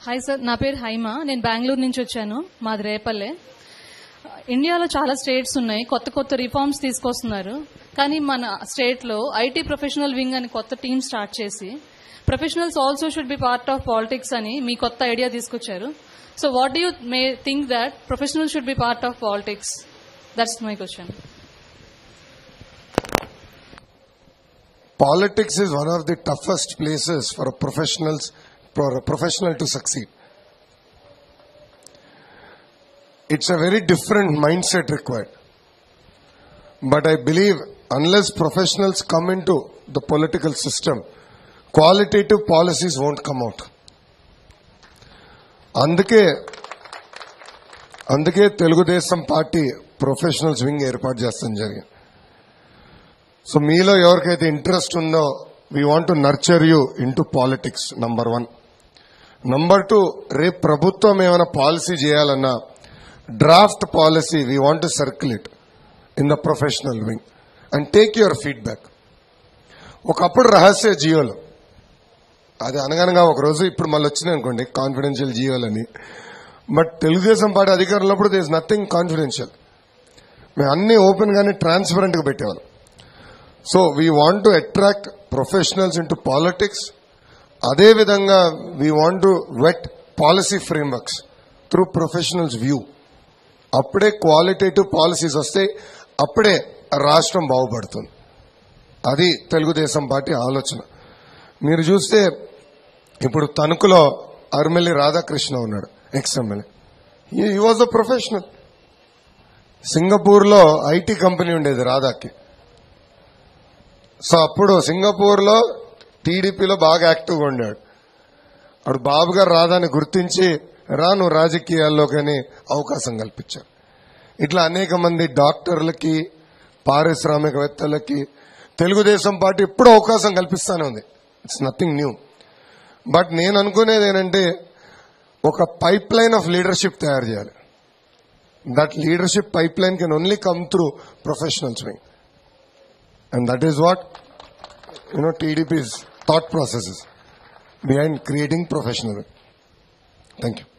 Hi sir నా పేరు హైమ నేను బెంగళూరు నుంచి వచ్చాను మాది రేపల్లె ఇండియాలో చాలా స్టేట్స్ ఉన్నాయి కొత్త కొత్త రిఫార్మ్స్ తీసుకొస్తున్నారు కానీ మన స్టేట్ లో ఐటీ ప్రొఫెషనల్ వింగ్ అని కొత్త టీం స్టార్ట్ చేసి professionals also should be part of politics అని మీ కొత్త ఐడియా తీసుకొచ్చారు so what do you may think that professional should be part of politics that's my question Politics is one of the toughest places for a professionals for a professional to succeed. It's a very different mindset required. But I believe unless professionals come into the political system, qualitative policies won't come out. అందుకే అందుకే Telugu Desam party professionals wing ఏర్పాటు చేస్తాం జరిగింది so మీలో ఎవరికైతే interest ఉందో we want to nurture you into politics number one number two రేపు ప్రభుత్వం ఏమైనా పాలసీ చేయాలన్నా draft policy we want to circulate in the professional wing and take your feedback ఒకప్పుడు రహస్య జియోలు అది అనగనగా ఒక రోజు ఇప్పుడు మళ్ళీ వచ్చినాయి అనుకోండి కాన్ఫిడెన్షియల్ జియోలని బట్ తెలుగుదేశం పార్టీ అధికారంలో దిస్ ఇస్ నథింగ్ కాన్ఫిడెన్షియల్ మేము అన్ని ఓపెన్ గానే ట్రాన్స్పరెంట్ గా పెట్టేవాళ్ళం so we want to attract professionals into politics అదేవిధంగా we want to vet policy frameworks through professionals view అప్పుడే క్వాలిటేటివ్ పాలసీస్ వస్తాయి అప్పుడే రాష్ట్రం బాగుపడుతుంది అది తెలుగుదేశం పార్టీ ఆలోచన మీరు చూస్తే ఇప్పుడు తణుకులో అర్మిల్లి రాధాకృష్ణ ఉన్నాడు ex MLA he was a professional Singapore లో ఐటీ కంపెనీ ఉండేది రాధాకి సో అప్పుడు సింగపూర్ లో టీడీపీలో బాగా యాక్టివ్గా ఉండాడు అప్పుడు బాబు గారు రాధాని గుర్తించి రా నువ్వు రాజకీయాల్లోకని అవకాశం కల్పించారు ఇట్లా అనేక మంది డాక్టర్లకి పారిశ్రామికవేత్తలకి తెలుగుదేశం పార్టీ ఎప్పుడూ అవకాశం కల్పిస్తానే ఉంది ఇట్స్ నథింగ్ న్యూ బట్ నేను అనుకునేది ఏంటంటే ఒక పైప్ లైన్ ఆఫ్ లీడర్షిప్ తయారు చేయాలి that leadership pipeline can only come through professionals wing And that is what, you know, TDP's thought processes behind creating professional. Thank you.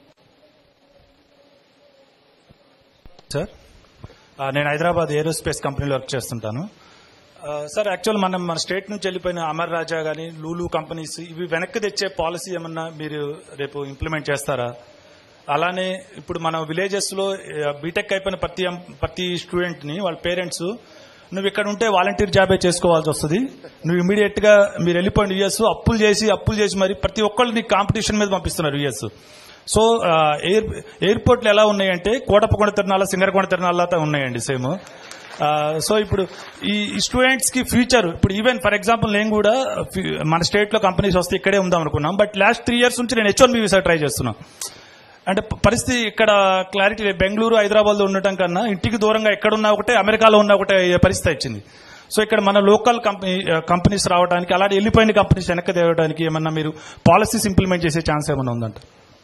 Sir ఆ, నేను Hyderabad aerospace కంపెనీలో work చేస్తుంటాను ఆ, sir actual మనం మన state నుంచి వెళ్ళిపోయిన అమర్ రాజా గానీ లూలు కంపెనీస్ ఇవి వెనక్కి తెచ్చే పాలసీ ఏమన్నా మీరు రేపు ఇంప్లిమెంట్ చేస్తారా అలానే ఇప్పుడు మన విలేజెస్ లో బీటెక్ అయిపోయిన ప్రతి అం- ప్రతి స్టూడెంట్ ని వాళ్ళ పేరెంట్స్ నువ్వు ఇక్కడ ఉంటే వాలంటీర్ జాబే చేసుకోవాల్సి వస్తుంది నువ్వు ఇమీడియట్ గా మీరు వెళ్ళిపోయిన యుఎస్ అప్పులు చేసి అప్పులు చేసి మరి ప్రతి ఒక్కళ్ళు నీకు కాంపిటీషన్ మీద పంపిస్తున్నారు యుఎస్ సో ఆ, ఎయిర్ ఎయిర్పోర్ట్లు ఎలా ఉన్నాయంటే కోటప్పకొండ తిరణాల సింగరకొండ తిరణాలతో ఉన్నాయండి సేమ్ ఆ, సో ఇప్పుడు ఈ స్టూడెంట్స్ కి ఫ్యూచర్ ఇప్పుడు ఈవెన్ ఫర్ ఎగ్జాంపుల్ నేను కూడా ఫి- మన స్టేట్ లో కంపెనీస్ వస్తే ఇక్కడే ఉందాం అనుకున్నాం బట్ లాస్ట్ త్రీ ఇయర్స్ నుంచి నేను హెచ్ వన్ వీసా ట్రై చేస్తున్నాను అంటే ప- పరిస్థితి ఇక్కడ క్లారిటీ లేదు. బెంగళూరు హైదరాబాద్ లో ఉండటం కన్నా ఇంటికి దూరంగా ఎక్కడున్నా ఒకటే అమెరికాలో ఉన్నా ఒకటే అయ్యే పరిస్థితి వచ్చింది సో ఇక్కడ మన లోకల్ కంపెనీ కంపెనీస్ రావడానికి అలాగే వెళ్ళిపోయిన కంపెనీస్ వెనక్కి తేవడానికి ఏమన్నా మీరు పాలసీస్ ఇంప్లిమెంట్ చేసే ఛాన్స్ ఏమన్నా ఉందంట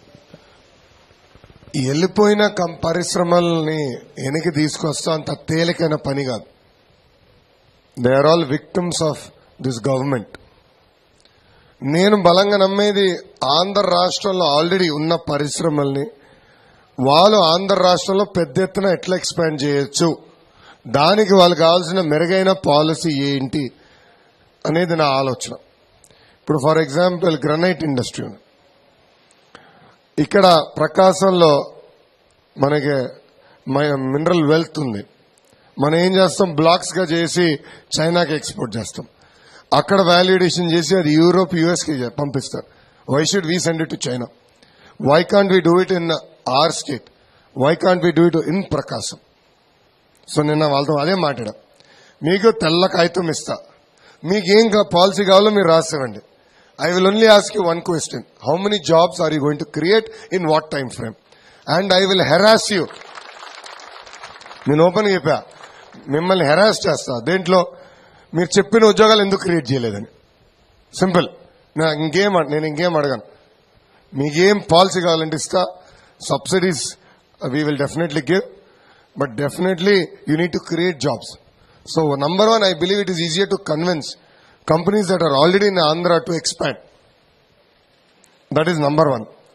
ఈ వెళ్ళిపోయిన కం- పరిశ్రమల్ని వెనక్కి తీసుకొస్తా అంత తేలికైన పని కాదు they are all victims of this government నేను బలంగా నమ్మేది ఆంధ్ర రాష్ట్రంలో ఆల్రెడీ ఉన్న పరిశ్రమల్ని వాళ్ళు ఆంధ్ర రాష్ట్రంలో పెద్ద ఎత్తున ఎట్లా ఎక్స్పాండ్ చేయొచ్చు దానికి వాళ్ళకి కావాల్సిన మెరుగైన పాలసీ ఏంటి అనేది నా ఆలోచన ఇప్పుడు ఫర్ ఎగ్జాంపుల్ గ్రనైట్ ఇండస్ట్రీ ఉంది ఇక్కడ ప్రకాశంలో మనకి మినరల్ వెల్త్ ఉంది మనం ఏం చేస్తాం బ్లాక్స్ గా చేసి చైనాకి ఎక్స్పోర్ట్ చేస్తాం అక్కడ వాల్యుడేషన్ చేసి అది యూరోప్ యుఎస్ కి పంపిస్తారు why should we send it to China why can't we do it in our state why can't we do it in Prakasam so నిన్న వాళ్ళతో అదే మాట్లాడా మీకు తెల్ల కాగితం ఇస్తా మీకు ఏం పాలసీ కావాలో మీరు రాసివ్వండి I will only ask you one question how many jobs are you going to create in what time frame and I will harass you నేను ఓపెన్ చెప్పా మిమ్మల్ని హెరాస్ చేస్తా దేంట్లో మీరు చెప్పిన ఉద్యోగాలు ఎందుకు క్రియేట్ చేయలేదని సింపుల్ నేను ఇంకేం అడ- నేను ఇంకేం అడగాను మీకేం పాలసీ కావాలంటే ఇస్తా subsidies we will definitely give but definitely you need to create jobs so number one I believe it is easier to convince companies that are already in Andhra to expand that is number one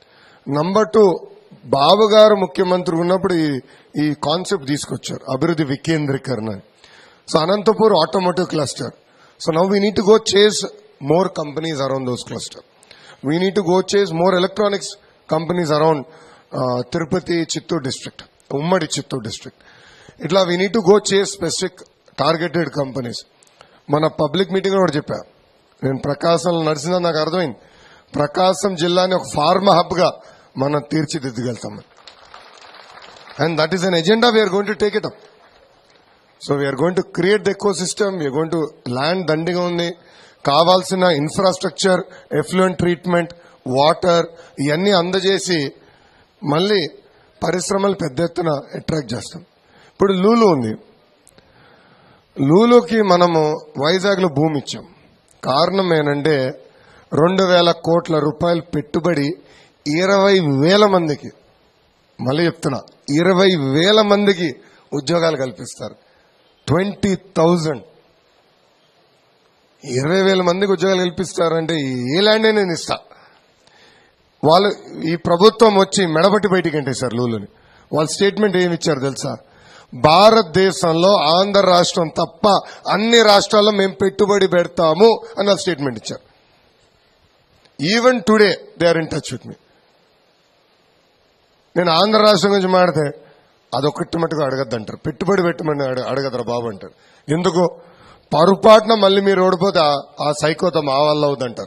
number two Babu garu ముఖ్యమంత్రి ఉన్నప్పుడు ఈ ఈ concept తీసుకొచ్చారు అభివృద్ధి వికేంద్రీకరణ అని. So Anantapur automotive cluster so now we need to go chase more companies around those cluster we need to go chase more electronics companies around Tirupati Chittoor district ఉమ్మడి Chittoor district ఇట్లా we need to go chase specific targeted companies మన public meeting కూడా చెప్పా నేను ప్రకాశంలో నడిచిందా నాకు అర్థమైంది ప్రకాశం జిల్లాని ఒక ఫార్మా హబ్ గా మనం తీర్చిదిద్దగలుగుతాం and that is an agenda we're going to take it up so we're going to create the ecosystem we're going to land దండిగా ఉంది కావాల్సిన ఇన్ఫ్రాస్ట్రక్చర్ ఎఫ్లూయెంట్ ట్రీట్మెంట్ వాటర్ ఇవన్నీ అందజేసి మళ్ళీ పరిశ్రమలు పెద్ద ఎత్తున అట్రాక్ట్ చేస్తాం ఇప్పుడు లూలు ఉంది లూలుకి మనము వైజాగ్ లో భూమి ఇచ్చాం కారణం ఏంటంటే రెండు వేల కోట్ల రూపాయలు పెట్టుబడి ఇరవై వేల మందికి మళ్ళీ చెప్తున్నా ఇరవై వేల మందికి ఉద్యోగాలు కల్పిస్తారు ట్వంటీ థౌజండ్ ఇరవై వేల మందికి ఉద్యోగాలు కల్పిస్తారంటే ఏ ల్యాండ్ నేను ఇస్తా వాళ్ళు ఈ ప్రభుత్వం వచ్చి మెడబట్టి బయటికి అంటే సార్ లూలుని వాళ్ళ స్టేట్మెంట్ ఏమి ఇచ్చారు తెలుసా భారతదేశంలో ఆంధ్ర రాష్ట్రం తప్ప అన్ని రాష్ట్రాల్లో మేము పెట్టుబడి పెడతాము అని వాళ్ళు స్టేట్మెంట్ ఇచ్చారు even today they are in touch with me నేను ఆంధ్ర రాష్ట్రం గురించి మాడితే అదొకటి మటుకు అడగద్దంటారు పెట్టుబడి పెట్టమని అడ- అడగదురా బాబు అంటారు ఎందుకు పొరపాటున మళ్ళీ మీరు ఓడిపోతే ఆ- ఆ సైకోతో మా వల్ల అవుద్దంటారు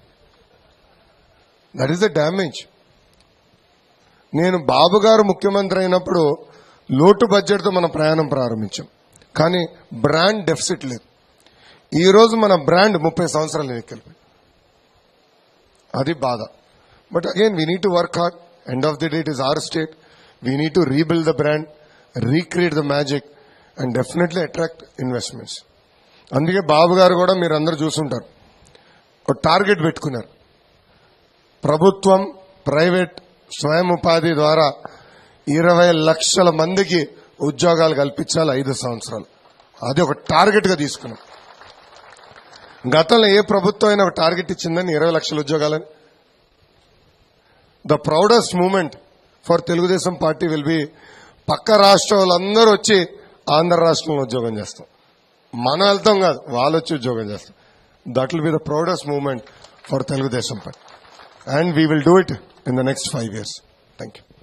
దట్ ఈస్ ద డ్యామేజ్ నేను బాబు గారు ముఖ్యమంత్రి అయినప్పుడు లోటు బడ్జెట్తో మన ప్రయాణం ప్రారంభించాం కానీ బ్రాండ్ డెఫిసిట్ లేదు ఈ రోజు మన బ్రాండ్ ముప్పై సంవత్సరాలు వెనక్కి అది బాధ but again we need to work hard end of the day it is our state we need to rebuild the brand recreate the magic and definitely attract investments అందుకే బాబు గారు కూడా మీరు అందరూ చూసుంటారు ఒక టార్గెట్ పెట్టుకున్నారు ప్రభుత్వం ప్రైవేట్ స్వయం ఉపాధి ద్వారా ఇరవై లక్షల మందికి ఉద్యోగాలు కల్పించాలి ఐదు సంవత్సరాలు అది ఒక టార్గెట్ గా తీసుకున్నాం గతంలో ఏ ప్రభుత్వం అయినా ఒక టార్గెట్ ఇచ్చిందని ఇరవై లక్షల ఉద్యోగాలని the proudest moment for Telugu Desam party will be పక్క రాష్ట్రం వాళ్ళందరూ వచ్చి ఆంధ్ర రాష్ట్రంలో ఉద్యోగం చేస్తాం మనం వెళ్తాం కాదు వాళ్ళు వచ్చి ఉద్యోగం చేస్తాం that will be the proudest moment for Telugu Desam party and we will do it in the next five years thank you